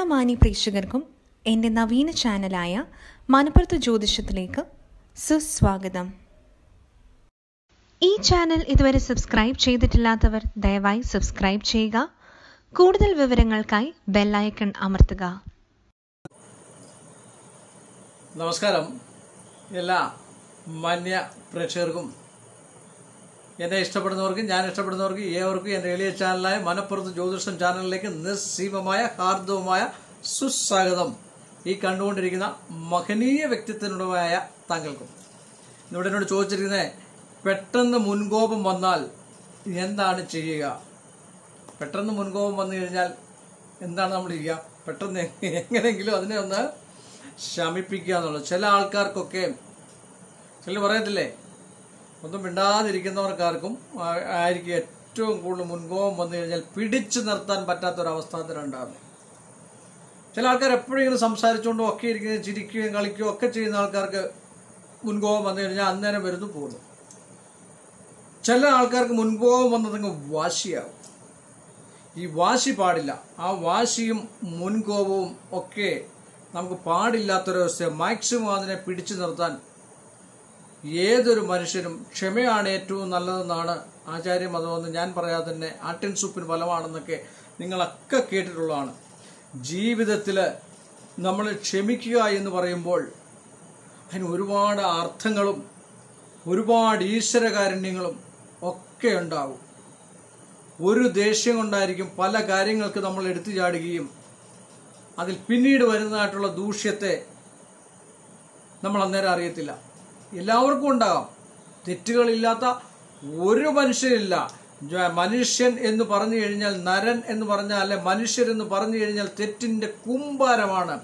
മാന്യ പ്രേക്ഷകർക്കും എൻ്റെ നവീന ചാനലായ മണപ്പുറത്ത് ജ്യോതിഷത്തിലേക്ക് സുസ്വാഗതം ഈ ചാനൽ ഇതുവരെ സബ്സ്ക്രൈബ് ചെയ്തിട്ടില്ലാത്തവർ ദയവായി സബ്സ്ക്രൈബ് ചെയ്യുക കൂടുതൽ വിവരങ്ങൾക്കായി ബെല്ലൈക്കൺ അമർത്തുക നമസ്കാരം എല്ലാ മാന്യ പ്രേക്ഷകർക്കും എന്നെ ഇഷ്ടപ്പെടുന്നവർക്കും ഞാൻ ഇഷ്ടപ്പെടുന്നവർക്കും ഏവർക്കും എൻ്റെ എളിയ ചാനലായ മനപ്പുറത്ത് ജ്യോതിഷം ചാനലിലേക്ക് നിസ്സീമമായ ഹാർദവുമായ സുസ്വാഗതം ഈ കണ്ടുകൊണ്ടിരിക്കുന്ന മഹനീയ വ്യക്തിത്വനുടമായ താങ്കൾക്കും ഇവിടെ എന്നോട് ചോദിച്ചിരിക്കുന്നത് പെട്ടെന്ന് മുൻകോപം വന്നാൽ എന്താണ് ചെയ്യുക പെട്ടെന്ന് മുൻകോപം വന്നു കഴിഞ്ഞാൽ എന്താണ് നമ്മൾ ചെയ്യുക പെട്ടെന്ന് എങ്ങനെയെങ്കിലും അതിനെ ഒന്ന് ശമിപ്പിക്കുക എന്നുള്ളത് ചില ആൾക്കാർക്കൊക്കെ ചില പറയത്തില്ലേ ഒന്നും മിണ്ടാതിരിക്കുന്നവർക്കാർക്കും ആ- ആയിരിക്കും ഏറ്റവും കൂടുതൽ മുൻകോപം വന്നു കഴിഞ്ഞാൽ പിടിച്ചു നിർത്താൻ പറ്റാത്തൊരവസ്ഥ ഉണ്ടാകുന്നത് ചില ആൾക്കാർ എപ്പോഴും ഇങ്ങനെ സംസാരിച്ചുകൊണ്ടും ഒക്കെ ഇരിക്കുകയും ചിരിക്കുകയും കളിക്കുകയും ഒക്കെ ചെയ്യുന്ന ആൾക്കാർക്ക് മുൻകോപം വന്നു കഴിഞ്ഞാൽ അന്നേരം വരുന്നു പോകുന്നു ചില ആൾക്കാർക്ക് മുൻകോപം വന്നതങ്ങ് വാശിയാവും ഈ വാശി പാടില്ല ആ വാശിയും മുൻകോപവും ഒക്കെ നമുക്ക് പാടില്ലാത്തൊരവസ്ഥ മാക്സിമം അതിനെ പിടിച്ചു നിർത്താൻ ഏതൊരു മനുഷ്യനും ക്ഷമയാണ് ഏറ്റവും നല്ലതെന്നാണ് ആചാര്യ മതമെന്ന് ഞാൻ പറയാതെ തന്നെ ആട്ടിൻ സൂപ്പിന് ഫലമാണെന്നൊക്കെ നിങ്ങളൊക്കെ കേട്ടിട്ടുള്ളതാണ് ജീവിതത്തിൽ നമ്മൾ ക്ഷമിക്കുക എന്ന് പറയുമ്പോൾ അതിന് ഒരുപാട് അർത്ഥങ്ങളും ഒരുപാട് ഈശ്വരകാരുണ്യങ്ങളും ഒക്കെ ഉണ്ടാവും ഒരു ദേഷ്യം കൊണ്ടായിരിക്കും പല കാര്യങ്ങൾക്ക് നമ്മൾ എടുത്തു ചാടുകയും അതിൽ പിന്നീട് വരുന്നതായിട്ടുള്ള ദൂഷ്യത്തെ നമ്മൾ അന്നേരം അറിയത്തില്ല എല്ലാവർക്കും ഉണ്ടാകാം തെറ്റുകളില്ലാത്ത ഒരു മനുഷ്യരില്ല ജ- മനുഷ്യൻ എന്ന് പറഞ്ഞു കഴിഞ്ഞാൽ നരൻ എന്ന് പറഞ്ഞാൽ അല്ലെ മനുഷ്യരെന്ന് പറഞ്ഞു കഴിഞ്ഞാൽ തെറ്റിന്റെ കുമ്പാരമാണ്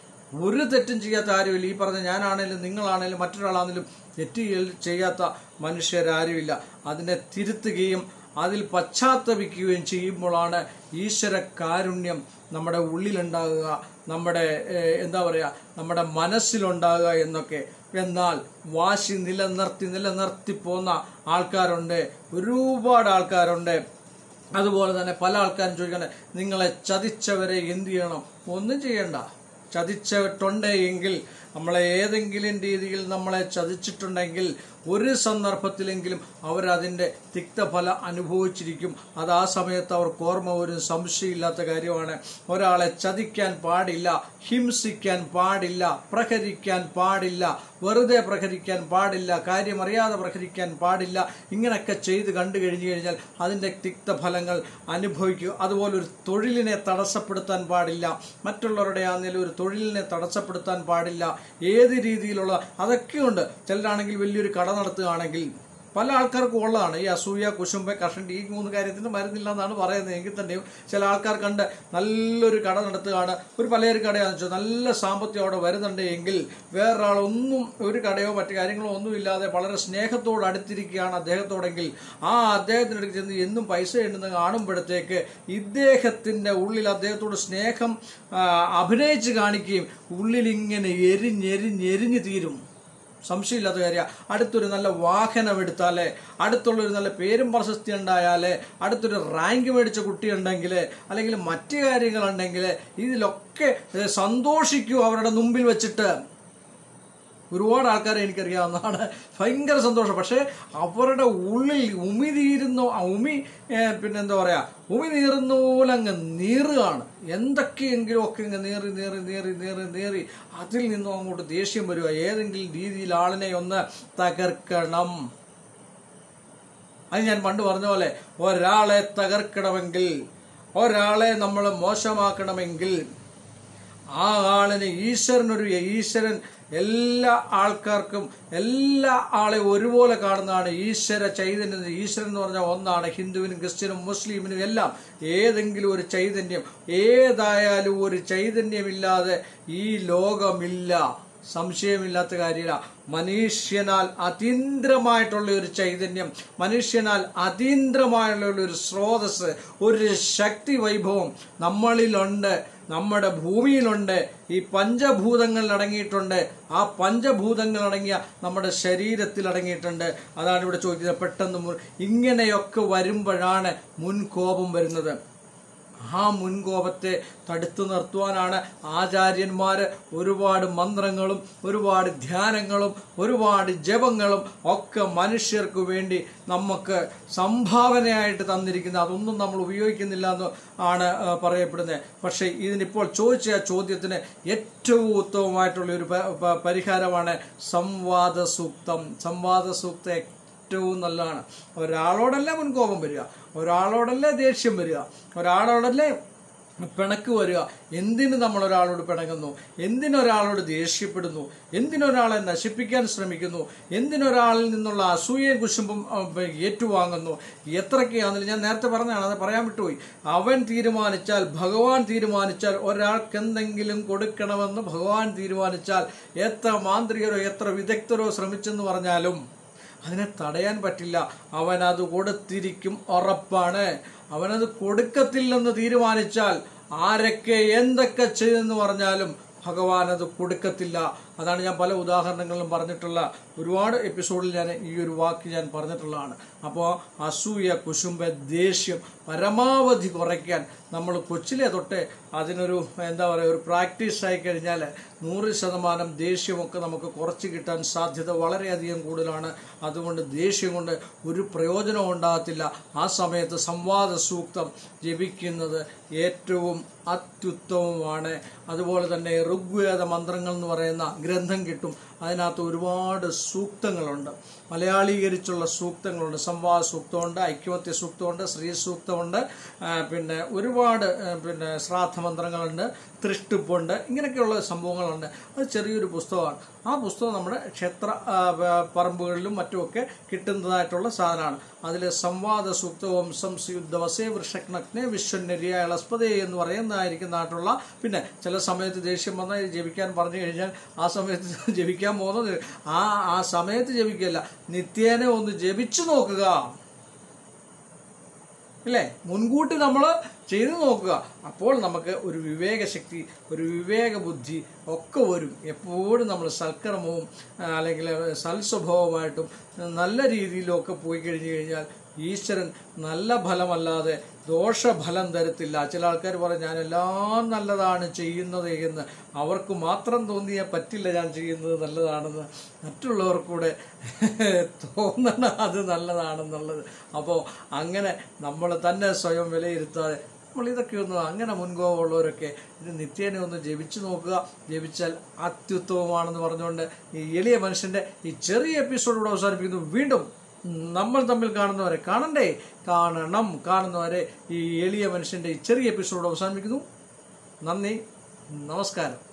ഒരു തെറ്റും ചെയ്യാത്ത ആരുമില്ല ഈ പറഞ്ഞ ഞാനാണേലും നിങ്ങളാണേലും മറ്റൊരാളാണേലും തെറ്റ് ചെയ്യ- ചെയ്യാത്ത മനുഷ്യരാരുമില്ല അതിനെ തിരുത്തുകയും അതിൽ പശ്ചാത്തപിക്കുകയും ചെയ്യുമ്പോഴാണ് ഈശ്വര കാരുണ്യം നമ്മുടെ ഉള്ളിലുണ്ടാകുക നമ്മുടെ ഏഹ്, എന്താ പറയുക നമ്മുടെ മനസ്സിലുണ്ടാകുക എന്നൊക്കെ എന്നാൽ വാശി നിലനിർത്തി നിലനിർത്തി പോന്ന ആൾക്കാരുണ്ട് ഒരുപാട് ആൾക്കാരുണ്ട് അതുപോലെ തന്നെ പല ആൾക്കാരും ചോദിക്കണേ നിങ്ങളെ ചതിച്ചവരെ എന്ത് ചെയ്യണം ഒന്നും ചെയ്യണ്ട ചതിച്ചിട്ടുണ്ട് എങ്കിൽ നമ്മളെ ഏതെങ്കിലും രീതിയിൽ നമ്മളെ ചതിച്ചിട്ടുണ്ടെങ്കിൽ ഒരു സന്ദർഭത്തിലെങ്കിലും അവരതിൻ്റെ തിക്തഫലം അനുഭവിച്ചിരിക്കും അത് ആ സമയത്ത് അവർക്ക് ഓർമ്മ ഒരു സംശയമില്ലാത്ത കാര്യമാണ് ഒരാളെ ചതിക്കാൻ പാടില്ല ഹിംസിക്കാൻ പാടില്ല പ്രഹരിക്കാൻ പാടില്ല വെറുതെ പ്രഹരിക്കാൻ പാടില്ല കാര്യമറിയാതെ പ്രഹരിക്കാൻ പാടില്ല ഇങ്ങനെയൊക്കെ ചെയ്ത് കണ്ടു കഴിഞ്ഞു കഴിഞ്ഞാൽ അതിൻ്റെ തിക്തഫലങ്ങൾ അനുഭവിക്കുക അതുപോലെ ഒരു തൊഴിലിനെ തടസ്സപ്പെടുത്താൻ പാടില്ല മറ്റുള്ളവരുടെ ആണെങ്കിലും ഒരു തൊഴിലിനെ തടസ്സപ്പെടുത്താൻ പാടില്ല ഏത് രീതിയിലുള്ള അതൊക്കെയുണ്ട് ചിലരാണെങ്കിൽ വലിയൊരു കട നടത്തുകയാണെങ്കിൽ പല ആൾക്കാർക്കും ഉള്ളതാണ് ഈ അസൂയ കുശുമ്പ കഷണ്ടി ഈ മൂന്ന് കാര്യത്തിന് മരുന്നില്ല എന്നാണ് പറയുന്നത് എങ്കിൽ തന്നെയും ചില ആൾക്കാർ കണ്ട് നല്ലൊരു കട നടത്തുകയാണ് ഒരു പലചരക്ക് കടയാണെന്ന് വെച്ചാൽ നല്ല സാമ്പത്തികം അവിടെ വരുന്നുണ്ട് എങ്കിൽ വേറൊരാളൊന്നും ഒരു കടയോ മറ്റു കാര്യങ്ങളോ ഒന്നും ഇല്ലാതെ വളരെ സ്നേഹത്തോട് അടുത്തിരിക്കുകയാണ് അദ്ദേഹത്തോടെങ്കിൽ ആ അദ്ദേഹത്തിനടുത്ത് ചെന്ന് എന്നും പൈസ എണ്ണുന്നത് കാണുമ്പോഴത്തേക്ക് ഇദ്ദേഹത്തിന്റെ ഉള്ളിൽ അദ്ദേഹത്തോട് സ്നേഹം ആ, അഭിനയിച്ച് കാണിക്കുകയും ഉള്ളിൽ ഇങ്ങനെ എരിഞ്ഞെരിഞ്ഞെരിഞ്ഞ് തീരും സംശയമില്ലാത്ത കാര്യം അടുത്തൊരു നല്ല വാഹനം എടുത്താലേ അടുത്തുള്ള ഒരു നല്ല പേരും പ്രശസ്തി ഉണ്ടായാലേ അടുത്തൊരു റാങ്ക് മേടിച്ച കുട്ടി ഉണ്ടെങ്കിൽ അല്ലെങ്കിൽ മറ്റു കാര്യങ്ങളുണ്ടെങ്കിൽ ഇതിലൊക്കെ ഏ, സന്തോഷിക്കൂ അവരുടെ മുമ്പിൽ വെച്ചിട്ട് ഒരുപാട് ആൾക്കാരെ എനിക്കറിയാവുന്നതാണ് ഭയങ്കര സന്തോഷം പക്ഷേ അവരുടെ ഉള്ളിൽ ഉമി തീരുന്നു ആ ഉമി ഏ, പിന്നെന്താ പറയാ ഉമി നീറുന്ന പോലെ അങ്ങ് നീറുകയാണ് എന്തൊക്കെയെങ്കിലും ഒക്കെ അങ്ങ് നീറി നീറി നീറി നീറി നീറി അതിൽ നിന്നും അങ്ങോട്ട് ദേഷ്യം വരിക ഏതെങ്കിലും രീതിയിൽ ആളിനെ ഒന്ന് തകർക്കണം അത് ഞാൻ പണ്ട് പറഞ്ഞ പോലെ ഒരാളെ തകർക്കണമെങ്കിൽ ഒരാളെ നമ്മൾ മോശമാക്കണമെങ്കിൽ ആ ആളിന് ഈശ്വരനൊരു ഈശ്വരൻ എല്ലാ ആൾക്കാർക്കും എല്ലാ ആളെ ഒരുപോലെ കാണുന്നതാണ് ഈശ്വര ചൈതന്യം ഈശ്വരൻ എന്ന് പറഞ്ഞാൽ ഒന്നാണ് ഹിന്ദുവിനും ക്രിസ്ത്യനും മുസ്ലിമിനും എല്ലാം ഏതെങ്കിലും ഒരു ചൈതന്യം ഏതായാലും ഒരു ചൈതന്യമില്ലാതെ ഈ ലോകമില്ല സംശയമില്ലാത്ത കാര്യമില്ല മനുഷ്യനാൽ അതീന്ദ്രമായിട്ടുള്ള ഒരു ചൈതന്യം മനുഷ്യനാൽ അതീന്ദ്രമായുള്ള ഒരു സ്രോതസ് ഒരു ശക്തി വൈഭവം നമ്മളിലുണ്ട് നമ്മുടെ ഭൂമിയിലുണ്ട് ഈ പഞ്ചഭൂതങ്ങൾ അടങ്ങിയിട്ടുണ്ട് ആ പഞ്ചഭൂതങ്ങൾ അടങ്ങിയ നമ്മുടെ ശരീരത്തിൽ അടങ്ങിയിട്ടുണ്ട് അതാണ് ഇവിടെ ചോദിക്കുന്നത് പെട്ടെന്ന് മു- ഇങ്ങനെയൊക്കെ വരുമ്പോഴാണ് മുൻകോപം വരുന്നത് ആ മുൻകോപത്തെ തടുത്തു നിർത്തുവാനാണ് ആചാര്യന്മാര് ഒരുപാട് മന്ത്രങ്ങളും ഒരുപാട് ധ്യാനങ്ങളും ഒരുപാട് ജപങ്ങളും ഒക്കെ മനുഷ്യർക്ക് വേണ്ടി നമുക്ക് സംഭാവനയായിട്ട് തന്നിരിക്കുന്നത് അതൊന്നും നമ്മൾ ഉപയോഗിക്കുന്നില്ല എന്ന് ആണ് ആ, പറയപ്പെടുന്നത് പക്ഷേ ഇതിനിപ്പോൾ ചോദിച്ച ആ ചോദ്യത്തിന് ഏറ്റവും ഉത്തമമായിട്ടുള്ള ഒരു പ- പ- പരിഹാരമാണ് സംവാദ സൂക്തം സംവാദ സൂക്തം ഏറ്റവും നല്ലതാണ് ഒരാളോടല്ലേ മുൻകോപം വരിക ഒരാളോടല്ലേ ദേഷ്യം വരിക ഒരാളോടല്ലേ പിണക്ക് വരിക എന്തിന് നമ്മൾ ഒരാളോട് പിണങ്ങുന്നു എന്തിനൊരാളോട് ദേഷ്യപ്പെടുന്നു എന്തിനൊരാളെ നശിപ്പിക്കാൻ ശ്രമിക്കുന്നു എന്തിനൊരാളിൽ നിന്നുള്ള അസൂയയും കുശുമ്പും അഹ്, ഏറ്റുവാങ്ങുന്നു എത്രയൊക്കെയാണെന്നില്ല ഞാൻ നേരത്തെ പറഞ്ഞതാണ് അത് പറയാൻ വിട്ടുപോയി അവൻ തീരുമാനിച്ചാൽ ഭഗവാൻ തീരുമാനിച്ചാൽ ഒരാൾക്ക് എന്തെങ്കിലും കൊടുക്കണമെന്ന് ഭഗവാൻ തീരുമാനിച്ചാൽ എത്ര മാന്ത്രികരോ എത്ര വിദഗ്ധരോ ശ്രമിച്ചെന്ന് പറഞ്ഞാലും അതിനെ തടയാൻ പറ്റില്ല അവൻ അത് കൊടുത്തിരിക്കും ഉറപ്പാണ് അവനത് കൊടുക്കത്തില്ലെന്ന് തീരുമാനിച്ചാൽ ആരൊക്കെ എന്തൊക്കെ ചെയ്തെന്ന് പറഞ്ഞാലും ഭഗവാൻ അത് കൊടുക്കത്തില്ല അതാണ് ഞാൻ പല ഉദാഹരണങ്ങളിലും പറഞ്ഞിട്ടുള്ള ഒരുപാട് എപ്പിസോഡിൽ ഞാൻ ഈ ഒരു വാക്ക് ഞാൻ പറഞ്ഞിട്ടുള്ളതാണ് അപ്പോൾ അസൂയ കുശുംബ ദേഷ്യം പരമാവധി കുറയ്ക്കാൻ നമ്മൾ കൊച്ചിലെ തൊട്ടേ അതിനൊരു എന്താ പറയുക ഒരു പ്രാക്ടീസ് ആയി കഴിഞ്ഞാൽ നൂറ് ശതമാനം ദേഷ്യമൊക്കെ നമുക്ക് കുറച്ച് കിട്ടാൻ സാധ്യത വളരെയധികം കൂടുതലാണ് അതുകൊണ്ട് ദേഷ്യം കൊണ്ട് ഒരു പ്രയോജനവും ഉണ്ടാകത്തില്ല ആ സമയത്ത് സംവാദ സൂക്തം ജപിക്കുന്നത് ഏറ്റവും അത്യുത്തമമാണ് അതുപോലെ തന്നെ ഋഗ്വേദ മന്ത്രങ്ങൾ എന്ന് പറയുന്ന ഗ്രന്ഥം കിട്ടും അതിനകത്ത് ഒരുപാട് സൂക്തങ്ങളുണ്ട് മലയാളീകരിച്ചുള്ള സൂക്തങ്ങളുണ്ട് സംവാദ സൂക്തമുണ്ട് ഐക്യമത്യ സൂക്തമുണ്ട് ശ്രീ സൂക്തമുണ്ട് ആ, പിന്നെ ഒരുപാട് ആ, പിന്നെ ശ്രാദ്ധ മന്ത്രങ്ങളുണ്ട് തൃഷ്ടിപ്പുണ്ട് ഇങ്ങനെയൊക്കെയുള്ള സംഭവങ്ങളുണ്ട് അത് ചെറിയൊരു പുസ്തകമാണ് ആ പുസ്തകം നമ്മുടെ ക്ഷേത്ര ആ, പ- പറമ്പുകളിലും മറ്റുമൊക്കെ കിട്ടുന്നതായിട്ടുള്ള സാധനമാണ് അതിൽ സംവാദ സൂക്തവും സംയുദ്ധവസേ വൃഷജ്ഞെ വിശ്വന്യരിയ ഇളസ്പതേ എന്ന് പറയുന്നതായിരിക്കുന്നതായിട്ടുള്ള പിന്നെ ചില സമയത്ത് ദേഷ്യം വന്നാൽ ജപിക്കാൻ പറഞ്ഞു കഴിഞ്ഞാൽ ആ സമയത്ത് ജപിക്കാൻ പോകുന്നത് ആ ആ സമയത്ത് ജപിക്കല്ല നിത്യേന ഒന്ന് ജപിച്ചു നോക്കുക അല്ലേ മുൻകൂട്ടി നമ്മൾ ചെയ്തു നോക്കുക അപ്പോൾ നമുക്ക് ഒരു വിവേകശക്തി ഒരു വിവേക ബുദ്ധി ഒക്കെ വരും എപ്പോഴും നമ്മൾ സൽക്കർമ്മവും ആ, അല്ലെങ്കിൽ സൽസ്വഭാവമായിട്ടും നല്ല രീതിയിലും ഒക്കെ പോയി കഴിഞ്ഞു കഴിഞ്ഞാൽ ഈശ്വരൻ നല്ല ഫലമല്ലാതെ ദോഷഫലം തരത്തില്ല ചില ആൾക്കാർ പറയും ഞാൻ എല്ലാം നല്ലതാണ് ചെയ്യുന്നത് എന്ന് അവർക്ക് മാത്രം തോന്നിയാൽ പറ്റില്ല ഞാൻ ചെയ്യുന്നത് നല്ലതാണെന്ന് മറ്റുള്ളവർക്കൂടെ തോന്നണം അത് നല്ലതാണെന്നുള്ളത് അപ്പോൾ അങ്ങനെ നമ്മൾ തന്നെ സ്വയം വിലയിരുത്താതെ നമ്മൾ ഇതൊക്കെ ഒന്ന് അങ്ങനെ മുൻകോപമുള്ളവരൊക്കെ ഇത് നിത്യേന ഒന്ന് ജപിച്ചു നോക്കുക ജപിച്ചാൽ അത്യുത്തമമാണെന്ന് പറഞ്ഞുകൊണ്ട് ഈ എളിയ മനുഷ്യന്റെ ഈ ചെറിയ എപ്പിസോഡ് ഇവിടെ അവസാനിപ്പിക്കുന്നു വീണ്ടും നമ്മൾ തമ്മിൽ കാണുന്നവരെ കാണണ്ടേ കാണണം കാണുന്നവരെ ഈ എളിയ മനുഷ്യന്റെ ഈ ചെറിയ എപ്പിസോഡ് അവസാനിപ്പിക്കുന്നു നന്ദി നമസ്കാരം